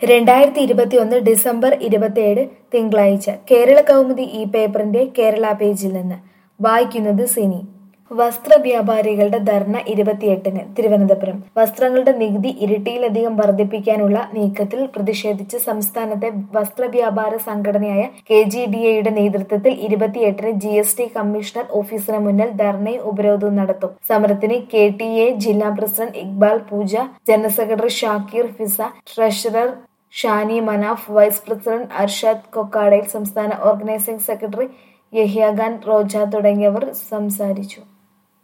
രണ്ടായിരത്തി ഇരുപത്തിയൊന്ന് ഡിസംബർ ഇരുപത്തിയേഴ് തിങ്കളാഴ്ച കേരള കൗമുദി ഈ പേപ്പറിന്റെ കേരള പേജിൽ നിന്ന് വായിക്കുന്നത് സിനി വസ്ത്രവ്യാപാരികളുടെ ധർണ ഇരുപത്തിയെട്ടിന് തിരുവനന്തപുരം വസ്ത്രങ്ങളുടെ നികുതി ഇരട്ടിയിലധികം വർദ്ധിപ്പിക്കാനുള്ള നീക്കത്തിൽ പ്രതിഷേധിച്ച് സംസ്ഥാനത്തെ വസ്ത്രവ്യാപാര സംഘടനയായ കെ ജി ഡി എയുടെ നേതൃത്വത്തിൽ ഇരുപത്തിയെട്ടിന് ജി എസ് ടി കമ്മീഷണർ ഓഫീസിന് മുന്നിൽ ധർണയും ഉപരോധവും നടത്തും സമരത്തിന് കെ ടി എ ജില്ലാ president Iqbal Pooja general secretary Shakir Fiza treasurer Shani Manaf vice president Arshad കൊക്കാടയിൽ സംസ്ഥാന ഓർഗനൈസിംഗ് സെക്രട്ടറി യഹ്യാഖാൻ റോജ തുടങ്ങിയവർ സംസാരിച്ചു